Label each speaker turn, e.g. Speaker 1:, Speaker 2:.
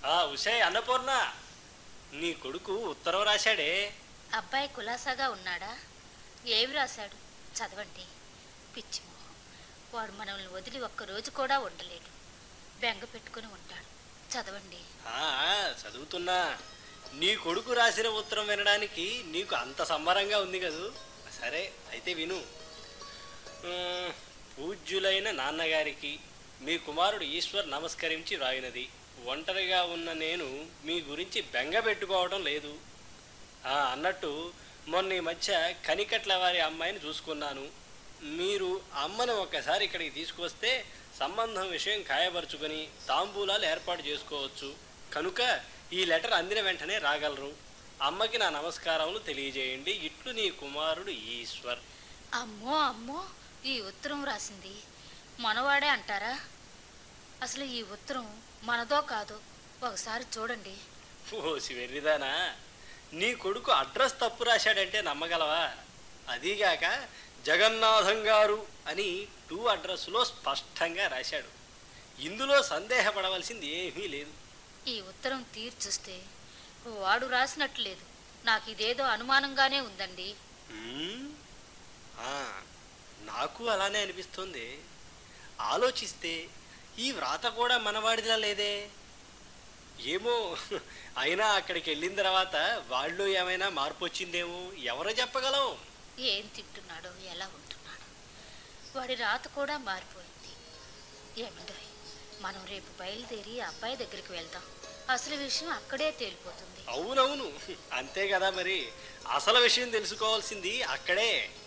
Speaker 1: ఆ ఉషే అన్నపూర్ణ నీ కొడుకు ఉత్తరం రాశాడే
Speaker 2: అబ్బాయి కులాసాగా ఉన్నాడా ఏమి రాశాడు చదవండి పిచ్చి మొహం వాడు మనల్ని వదిలి ఒక్క రోజు కూడా ఉండలేడు బెంగ పెట్టుకుని ఉంటాడు చదవండి
Speaker 1: ఆ, చదువుతున్నా నీ కొడుకు రాసిన ఉత్తరం వినడానికి నీకు అంత సంబరంగా ఉంది కదూ సరే అయితే విను ఉమ్, పూజ్యులైన నాన్నగారికి మీ కుమారుడు ఈశ్వర్ నమస్కరించి వ్రాయినది ఒంటరిగా ఉన్న నేను మీ గురించి బెంగ పెట్టుకోవడం లేదు ఆ, అన్నట్టు మొన్న ఈ మధ్య కనికట్ల వారి అమ్మాయిని చూసుకున్నాను మీరు అమ్మను ఒక్కసారి ఇక్కడికి తీసుకొస్తే సంబంధం విషయం ఖాయపరుచుకొని తాంబూలాలు ఏర్పాటు చేసుకోవచ్చు కనుక ఈ లెటర్ అందిన వెంటనే రాగలరు అమ్మకి నా నమస్కారములు తెలియజేయండి ఇట్లు నీ కుమారుడు ఈశ్వర్
Speaker 2: అమ్మో అమ్మో ఈ ఉత్తరం రాసింది మనవాడే అంటారా అసలు ఈ ఉత్తరం మనదో కాదో ఒకసారి చూడండి
Speaker 1: ఓసి వెర్రిదానా నీ కొడుకు అడ్రస్ తప్పు రాశాడంటే నమ్మగలవా అదీగాక జగన్నాథం గారు అని టూ అడ్రస్లో స్పష్టంగా రాశాడు ఇందులో సందేహపడవలసింది ఏమీ లేదు
Speaker 2: ఈ ఉత్తరం తీర్చుస్తే వాడు రాసినట్లు లేదు నాకు ఇదేదో అనుమానంగానే ఉందండి
Speaker 1: మ్మ్? ఆ, నాకు అలానే అనిపిస్తుంది ఆలోచిస్తే ఈ వ్రాత కూడా మనవాడిలా లేదే ఏమో అయినా అక్కడికి వెళ్ళిన తర్వాత వాళ్ళు ఏమైనా మార్పు వచ్చిందేమో ఎవరు చెప్పగలం
Speaker 2: ఏం తింటున్నాడో ఎలా ఉంటున్నాడో వాడి రాత కూడా మారిపోయింది ఏమండోయ్ మనం రేపు బయలుదేరి అబ్బాయి దగ్గరికి వెళ్దాం అసలు విషయం అక్కడే తేలిపోతుంది
Speaker 1: అవునవును అంతే కదా మరి అసలు విషయం తెలుసుకోవాల్సింది అక్కడే